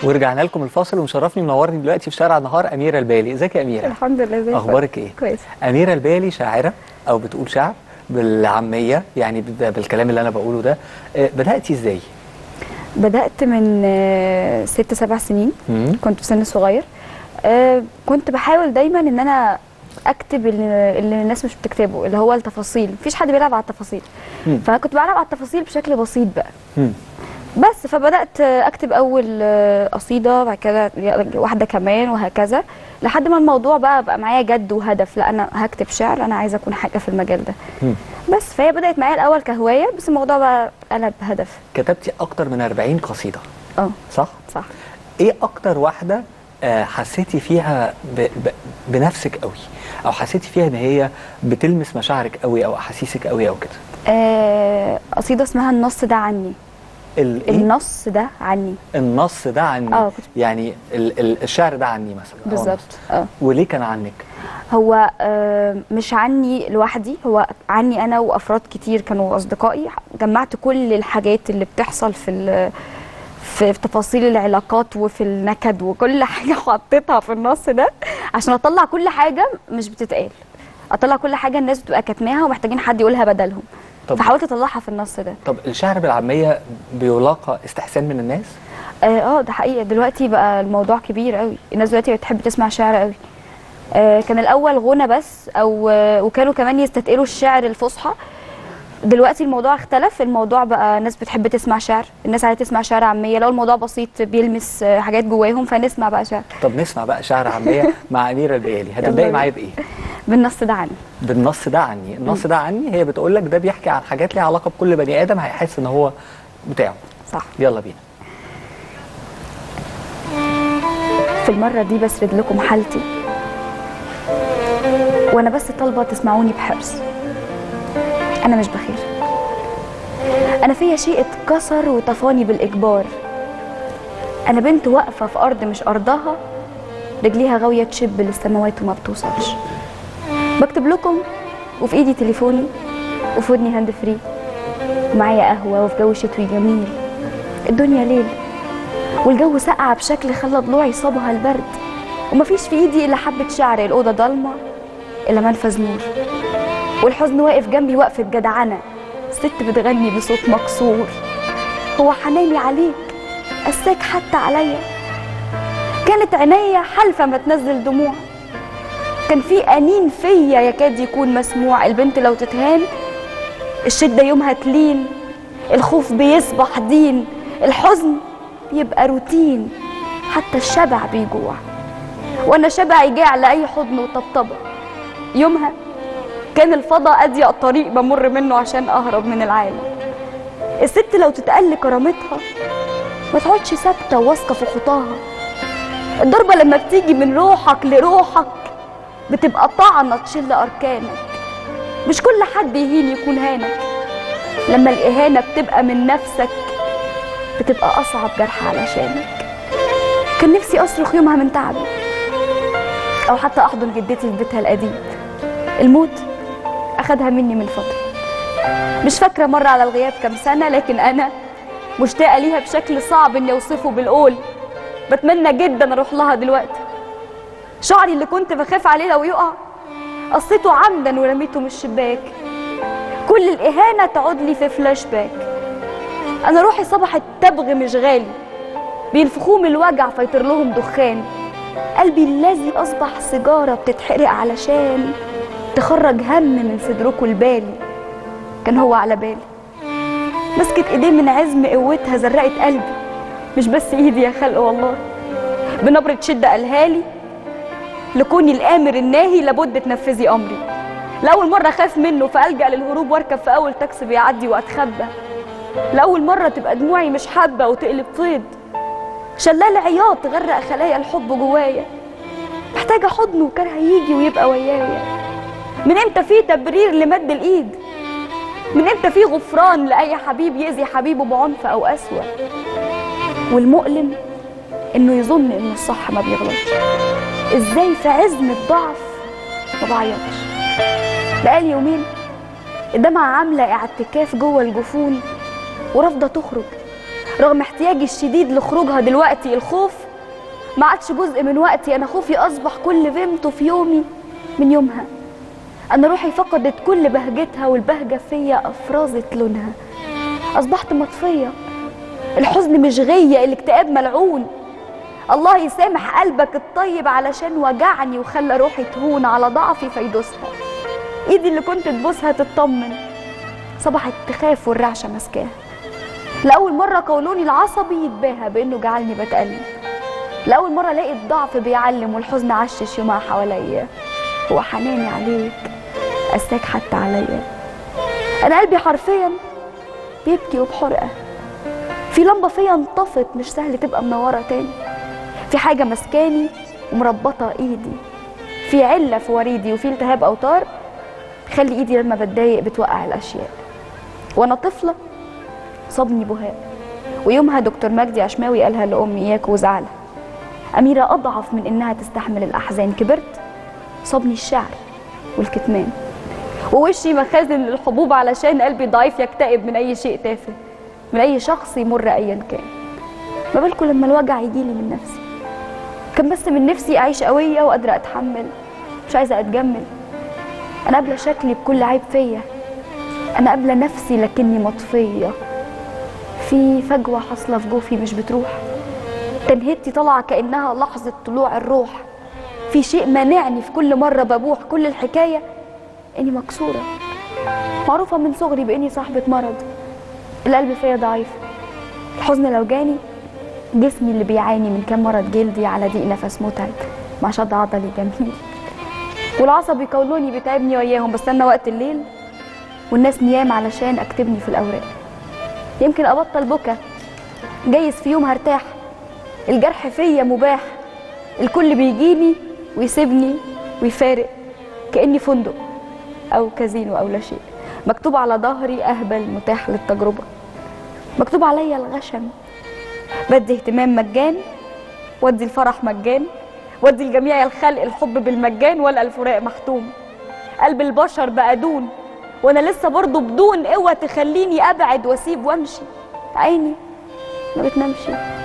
ورجعنا لكم الفاصل ومشرفني منورني دلوقتي في شارع نهار اميره البالي ازيك يا اميره الحمد لله زي الفل. اخبارك ايه كويس اميره البالي شاعره او بتقول شعر بالعاميه يعني بال- بالكلام اللي انا بقوله ده آه، بداتي ازاي بدأت من آه، ست سبع سنين مم. كنت في سن صغير آه، كنت بحاول دايما ان انا اكتب اللي اللي الناس مش بتكتبه اللي هو التفاصيل مفيش حد بيلعب على التفاصيل مم. فكنت بلعب على التفاصيل بشكل بسيط بقى مم. بس فبدأت آه، اكتب اول آه، قصيدة بعد كده واحدة كمان وهكذا لحد ما الموضوع بقى بقى معايا جد وهدف لا انا هكتب شعر انا عايزة اكون حاجة في المجال ده مم. بس فهي بدأت معايا الاول كهواية بس الموضوع بقى قلب هدف كتبتي اكتر من 40 قصيده اه صح صح ايه اكتر واحده آه، حسيتي فيها ب... ب... بنفسك قوي او حسيتي فيها ان هي بتلمس مشاعرك قوي او احاسيسك قوي او كده آه، قصيدة اسمها النص ده عني ال... إيه؟ النص ده عني النص ده عني آه، كنت- يعني ال... ال... الشعر ده عني مثلا أو بالظبط النص. اه وليه كان عنك هو آه، مش عني لوحدي هو عني انا وافراد كتير كانوا اصدقائي جمعت كل الحاجات اللي بتحصل في ال- في في تفاصيل العلاقات وفي النكد وكل حاجه حطيتها في النص ده عشان اطلع كل حاجه مش بتتقال اطلع كل حاجه الناس بتبقى كاتماها ومحتاجين حد يقولها بدلهم طب- فحاولت اطلعها في النص ده طب الشعر بالعاميه بيلاقى استحسان من الناس اه آه، ده حقيقة دلوقتي بقى الموضوع كبير قوي الناس دلوقتي بتحب تسمع شعر قوي آه كان الاول غنى بس او آه وكانوا كمان يستثقلوا الشعر الفصحى دلوقتي الموضوع اختلف الموضوع بقى ناس بتحب تسمع شعر الناس عايزه تسمع شعر عاميه لو الموضوع بسيط بيلمس آه، حاجات جواهم فنسمع بقى شعر طب نسمع بقى شعر عاميه مع اميره البيالي هتبداي بينا. معايا بايه بالنص ده عني بالنص ده عني النص ده عني هي بتقول لك ده بيحكي عن حاجات ليها علاقه بكل بني ادم هيحس ان هو بتاعه صح يلا بينا في المرة دي بسرد لكم حالتي وأنا بس طالبة تسمعوني بحرص أنا مش بخير أنا فيا شيء اتكسر وطفاني بالإجبار أنا بنت واقفة في أرض مش أرضها رجليها غاوية تشب للسماوات وما بتوصلش بكتب لكم وفي إيدي تليفوني وفي ودني هاند فري ومعايا قهوة وفي جو شتوي جميل الدنيا ليل والجو سقع بشكل خلى ضلوعي صابها البرد ومفيش في ايدي الا حبه شعر الاوضه ضلمه الا منفذ نور والحزن واقف جنبي وقفه جدعنه ست بتغني بصوت مكسور هو حناني عليك قساك حتى عليا كانت عينيا حالفه ما تنزل دموع كان في انين فيا يكاد يكون مسموع البنت لو تتهان الشده يومها تلين الخوف بيصبح دين الحزن بيبقى روتين حتى الشبع بيجوع وانا شبعي جاع لاي حضن وطبطبه يومها كان الفضا اضيق طريق بمر منه عشان اهرب من العالم الست لو تتقل كرامتها ما تقعدش ثابته واثقه في خطاها الضربه لما بتيجي من روحك لروحك بتبقى طعنه تشل اركانك مش كل حد يهين يكون هانك لما الاهانه بتبقى من نفسك بتبقى أصعب جرح علشانك كان نفسي أصرخ يومها من تعبي أو حتى أحضن جدتي في بيتها القديم الموت أخدها مني من فترة مش فاكرة مرة على الغياب كام سنة لكن أنا مشتاقة ليها بشكل صعب إني أوصفه بالقول بتمنى جدا أروح لها دلوقتي شعري اللي كنت بخاف عليه لو يقع قصيته عمدا ورميته من الشباك كل الإهانة تعود لي في فلاش باك انا روحي صبحت تبغ مش غالي بينفخوه من الوجع فيطير لهم دخان قلبي الذي اصبح سيجاره بتتحرق علشان تخرج هم من صدركوا البالي كان هو على بالي مسكت ايديه من عزم قوتها زرقت قلبي مش بس ايدي يا خلق والله بنبرة شدة قالها لي لكوني الآمر الناهي لابد تنفذي أمري لأول مرة أخاف منه فألجأ للهروب وأركب في أول تاكسي بيعدي وأتخبى لأول مرة تبقى دموعي مش حابة وتقلب فيض شلال عياط غرق خلايا الحب جوايا محتاجة حضن وكره يجي ويبقى ويايا من امتى في تبرير لمد الإيد من امتى في غفران لأي حبيب يأذي حبيبه بعنف أو قسوة والمؤلم إنه يظن إنه الصح ما بيغلطش إزاي في عزم الضعف ما بعيطش بقالي يومين الدمعة عاملة اعتكاف جوه الجفون ورافضة تخرج رغم احتياجي الشديد لخروجها دلوقتي الخوف ما عادش جزء من وقتي انا خوفي اصبح كل فيمته في يومي من يومها انا روحي فقدت كل بهجتها والبهجه فيا افرزت لونها اصبحت مطفيه الحزن مش غيه الاكتئاب ملعون الله يسامح قلبك الطيب علشان وجعني وخلى روحي تهون على ضعفي فيدوسها ايدي اللي كنت تبوسها تطمن صبحت تخاف والرعشه ماسكاها لاول مره قولوني العصبي يتباهى بانه جعلني بتألم لاول مره الاقي الضعف بيعلم والحزن عشش يومها حواليا هو حناني عليك قساك حتى عليا انا قلبي حرفيا بيبكي وبحرقه في لمبه فيا انطفت مش سهل تبقى منوره تاني في حاجه مسكاني ومربطه ايدي في عله في وريدي وفي التهاب اوتار خلي ايدي لما بتضايق بتوقع الاشياء وانا طفله صابني بهاء ويومها دكتور مجدي عشماوي قالها لامي اياك وزعلها اميره اضعف من انها تستحمل الاحزان كبرت صابني الشعر والكتمان ووشي مخازن للحبوب علشان قلبي ضعيف يكتئب من اي شيء تافه من اي شخص يمر ايا كان ما بالكم لما الوجع يجيلي من نفسي كان بس من نفسي اعيش قويه وقادره اتحمل مش عايزه اتجمل انا قابله شكلي بكل عيب فيا انا قابله نفسي لكني مطفيه في فجوه حاصله في جوفي مش بتروح تنهيدتي طالعه كانها لحظه طلوع الروح في شيء مانعني في كل مره ببوح كل الحكايه اني مكسوره معروفه من صغري باني صاحبه مرض القلب فيا ضعيف الحزن لو جاني جسمي اللي بيعاني من كام مرض جلدي على ضيق نفس متعب مع شد عضلي جميل والعصبي يقولوني بيتعبني وياهم بستنى وقت الليل والناس نيام علشان اكتبني في الاوراق يمكن ابطل بكا جايز في يوم هرتاح الجرح فيا مباح الكل بيجيني ويسيبني ويفارق كاني فندق او كازينو او لا شيء مكتوب على ظهري اهبل متاح للتجربه مكتوب عليا الغشم بدي اهتمام مجان ودي الفرح مجان ودي لجميع الخلق الحب بالمجان ولا الفراق محتوم قلب البشر بقى دون وانا لسه برضه بدون قوه تخليني ابعد واسيب وامشي عيني ما بتنامش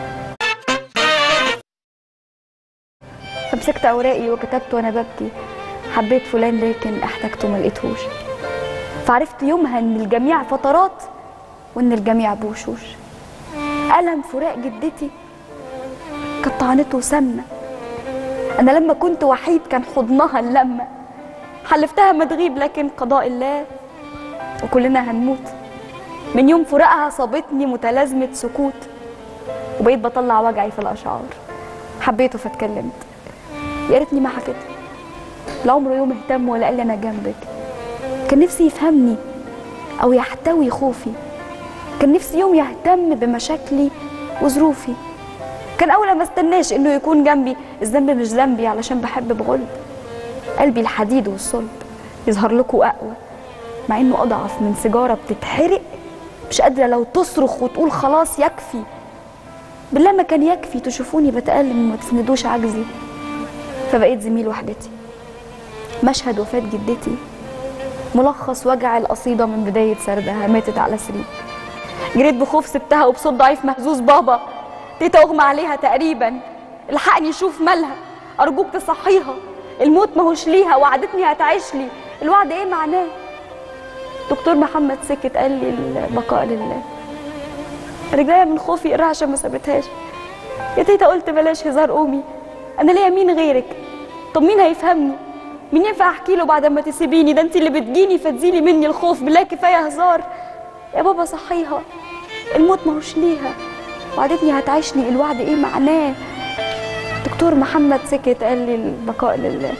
فمسكت اوراقي وكتبت وانا ببكي حبيت فلان لكن احتاجته ما لقيتهوش فعرفت يومها ان الجميع فترات وان الجميع بوشوش ألم فراق جدتي كانت طعنته سمنة أنا لما كنت وحيد كان حضنها اللمة حلفتها ما تغيب لكن قضاء الله وكلنا هنموت من يوم فراقها صابتني متلازمة سكوت وبقيت بطلع وجعي في الأشعار حبيته فاتكلمت يا ريتني ما حكيت لا عمره يوم اهتم ولا قال لي أنا جنبك كان نفسي يفهمني أو يحتوي خوفي كان نفسي يوم يهتم بمشاكلي وظروفي كان اولى ما استناش انه يكون جنبي الذنب مش ذنبي علشان بحب بغلب قلبي الحديد والصلب يظهر لكم اقوى مع انه اضعف من سيجاره بتتحرق مش قادره لو تصرخ وتقول خلاص يكفي بالله ما كان يكفي تشوفوني بتألم وما تسندوش عجزي فبقيت زميل وحدتي مشهد وفاة جدتي ملخص وجع القصيدة من بداية سردها ماتت على سرير جريت بخوف سبتها وبصوت ضعيف مهزوز بابا تيتا اغمى عليها تقريبا الحقني شوف مالها ارجوك تصحيها الموت ماهوش ليها وعدتني هتعيش لي الوعد ايه معناه دكتور محمد سكت قال لي البقاء لله رجليا من خوفي الرعشه ما سابتهاش يا تيتا قلت بلاش هزار قومي انا ليا مين غيرك طب مين هيفهمني مين ينفع احكي له بعد ما تسيبيني ده انت اللي بتجيني فتزيلي مني الخوف بالله كفايه هزار يا بابا صحيها الموت ماهوش ليها وعدتني هتعيش لي الوعد ايه معناه دكتور محمد سكت قال لي البقاء لله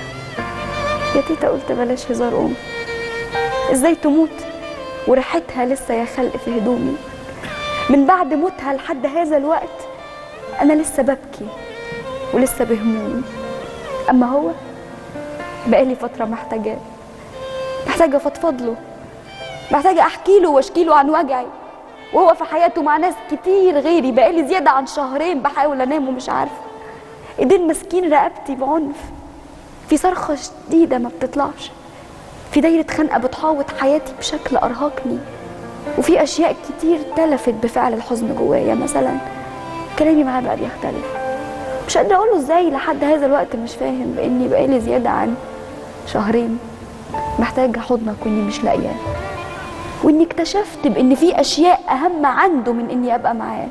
يا تيتا قلت بلاش هزار قومي ازاي تموت وريحتها لسه يا خلق في هدومي من بعد موتها لحد هذا الوقت انا لسه ببكي ولسه بهمومي اما هو بقالي فتره محتاجاه محتاجه افضفض له محتاجه احكي له واشكي له عن وجعي وهو في حياته مع ناس كتير غيري بقالي زياده عن شهرين بحاول انام ومش عارفه ايدين ماسكين رقبتي بعنف في صرخه شديده ما بتطلعش في دايره خنقه بتحاوط حياتي بشكل ارهقني وفي اشياء كتير تلفت بفعل الحزن جوايا مثلا كلامي معاه بقى بيختلف مش قادره اقول له ازاي لحد هذا الوقت مش فاهم باني بقالي زياده عن شهرين محتاجه حضنك واني مش لاقياه واني اكتشفت بان في اشياء اهم عنده من اني ابقى معاه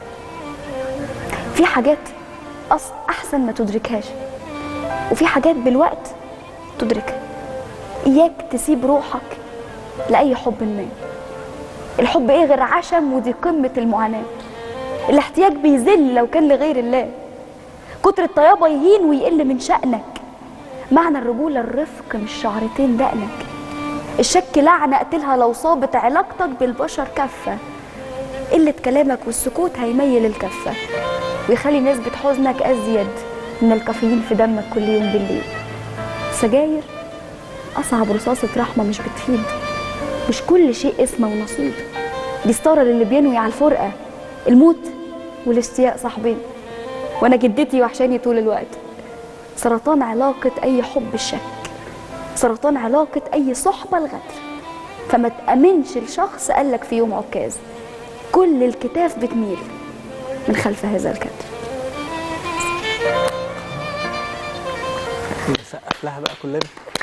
في حاجات أص... احسن ما تدركهاش وفي حاجات بالوقت تدركها اياك تسيب روحك لاي حب ما الحب ايه غير عشم ودي قمه المعاناه الاحتياج بيذل لو كان لغير الله كتر الطيابه يهين ويقل من شأنك معنى الرجوله الرفق مش شعرتين دقنك الشك لعنه اقتلها لو صابت علاقتك بالبشر كفه قله كلامك والسكوت هيميل الكفه ويخلي نسبه حزنك ازيد من الكافيين في دمك كل يوم بالليل سجاير اصعب رصاصه رحمه مش بتفيد مش كل شيء اسمه ونصيب دي ستاره للي بينوي على الفرقه الموت والاشتياق صاحبين وانا جدتي وحشاني طول الوقت سرطان علاقه اي حب الشك سرطان علاقه اي صحبه الغدر فما تامنش لشخص قالك في يوم عكاز كل الكتاف بتميل من خلف هذا الكدر نسقف لها بقى كلنا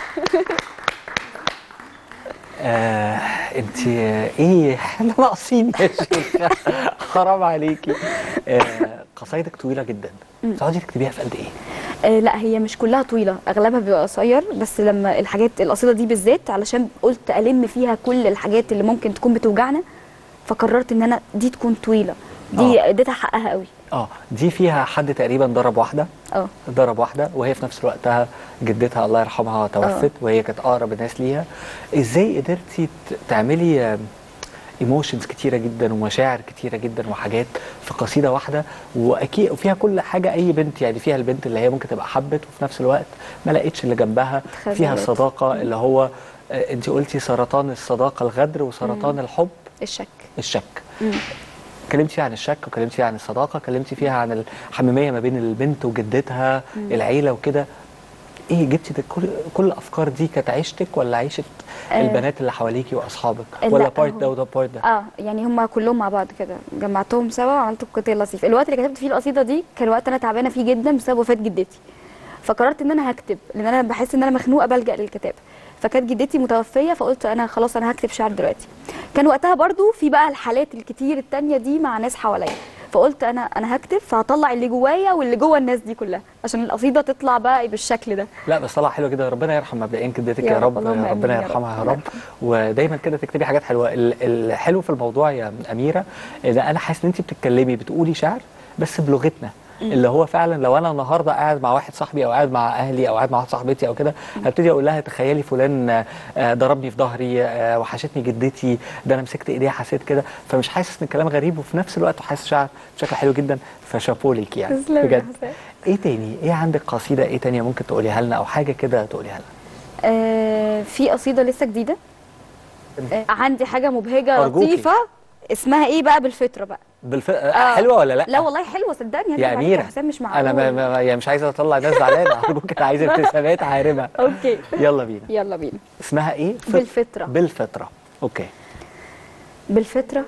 آه انت ايه احنا ناقصين يا شيخ حرام عليكي آه قصايدك طويله جدا بتقعدي تكتبيها في قد ايه؟ آه لا هي مش كلها طويله اغلبها بيبقى قصير بس لما الحاجات القصيده دي بالذات علشان قلت الم فيها كل الحاجات اللي ممكن تكون بتوجعنا فقررت ان انا دي تكون طويله دي آه. اديتها حقها قوي اه دي فيها حد تقريبا ضرب واحده اه ضرب واحده وهي في نفس الوقت جدتها الله يرحمها توفت وهي كانت اقرب الناس ليها ازاي قدرتي ت- تعملي ايموشنز كتيره جدا ومشاعر كتيره جدا وحاجات في قصيده واحده واكيد وفيها كل حاجه اي بنت يعني فيها البنت اللي هي ممكن تبقى حبت وفي نفس الوقت ما لقيتش اللي جنبها اتخذلت. فيها الصداقه اللي هو انت قلتي سرطان الصداقه الغدر وسرطان الحب الشك الشك مم. كلمتي عن الشك وكلمتي عن الصداقه كلمتي فيها عن الحميميه ما بين البنت وجدتها العيله وكده ايه جبتي ده كل كل الافكار دي كانت عيشتك ولا عيشه آه. البنات اللي حواليكي واصحابك لا، ولا بارت هو- ده وده بارت ده اه يعني هم كلهم مع بعض كده جمعتهم سوا وعملت قصيده لطيف الوقت اللي كتبت فيه القصيده دي كان وقت انا تعبانه فيه جدا بسبب وفاه جدتي فقررت ان انا هكتب لان انا بحس ان انا مخنوقه بلجا للكتابه فكانت جدتي متوفيه فقلت انا خلاص انا هكتب شعر دلوقتي كان وقتها برضو في بقى الحالات الكتير التانية دي مع ناس حواليا فقلت انا انا هكتب فهطلع اللي جوايا واللي جوه الناس دي كلها عشان القصيده تطلع بقى بالشكل ده لا بس طلع حلو جدا ربنا يرحم مبدئيا جدتك يا يا رب، رب اللهم آمين ربنا يا رب. يرحمها يا الله رب ودايما كده تكتبي حاجات حلوه ال- الحلو في الموضوع يا اميره ان انا حاسس ان انت بتتكلمي بتقولي شعر بس بلغتنا اللي هو فعلا لو انا النهارده قاعد مع واحد صاحبي او قاعد مع اهلي او قاعد مع واحده صاحبتي او كده هبتدي اقول لها تخيلي فلان آه، ضربني في ظهري آه، وحشتني جدتي ده انا مسكت ايديها حسيت كده فمش حاسس ان الكلام غريب وفي نفس الوقت حاسس شعر بشكل حلو جدا فشابو ليك يعني تسلم يا بجد حسام. ايه تاني ايه عندك قصيده ايه تانية ممكن تقوليها لنا او حاجه كده تقوليها لنا آه في قصيده لسه جديده آه عندي حاجه مبهجه أرجوكي. لطيفه اسمها ايه بقى بالفطره بقى بالف... آه. حلوه ولا لا لا والله حلوه صدقني هكذب يا عليك اميره حسام مش معقول انا ما ما يعني مش عايزه اطلع ناس زعلانه ارجوك انا عايزه ابتسامات عارمه اوكي يلا بينا يلا بينا اسمها ايه فط- بالفطرة. بالفطره اوكي بالفطره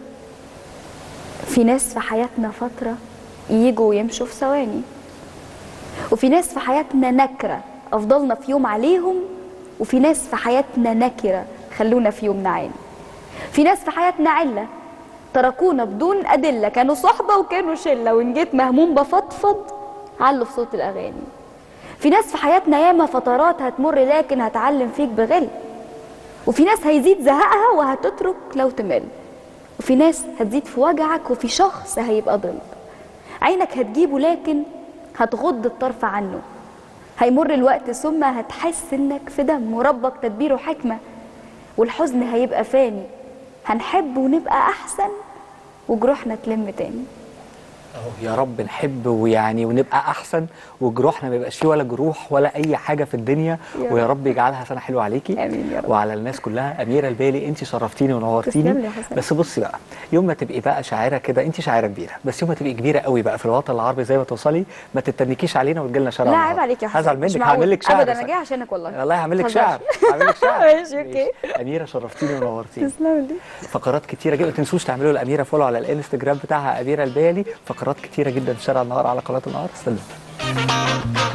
في ناس في حياتنا فتره يجوا ويمشوا في ثواني وفي ناس في حياتنا نكره افضلنا في يوم عليهم وفي ناس في حياتنا نكره خلونا في يوم نعاني في ناس في حياتنا عله تركونا بدون ادله كانوا صحبه وكانوا شله وان جيت مهموم بفضفض علوا في صوت الاغاني في ناس في حياتنا ياما فترات هتمر لكن هتعلم فيك بغل وفي ناس هيزيد زهقها وهتترك لو تمل وفي ناس هتزيد في وجعك وفي شخص هيبقى ضل عينك هتجيبه لكن هتغض الطرف عنه هيمر الوقت ثم هتحس انك في دم وربك تدبيره حكمة والحزن هيبقى فاني هنحب ونبقى احسن وجروحنا تلم تاني أهو يا رب نحب ويعني ونبقى احسن وجروحنا ما يبقاش فيه ولا جروح ولا اي حاجه في الدنيا يا ويا رب. رب يجعلها سنه حلوه عليكي آمين يا رب. وعلى الناس كلها اميره البالي انت شرفتيني تسلم ونورتيني لي يا حسن. بس بصي بقى يوم ما تبقي بقى شاعره كده انت شاعره كبيره بس يوم ما تبقي كبيره قوي بقى في الوطن العربي زي ما توصلي ما تتنكيش علينا وتجي لنا شارع لا النهار. عيب عليك يا حسن هزعل مش منك معقول. هعمل لك شعر ابدا انا بس- جايه عشانك والله والله هعمل لك متهزرش. شعر هعمل لك شعر ماشي، أوكي. اميره شرفتيني ونورتيني تسلم لي فقرات كتيره جدا ما تنسوش تعملوا الاميره فولو على الانستجرام بتاعها اميره البالي فقرات كتيره جدا في شارع النهار على قناه النهار استنوا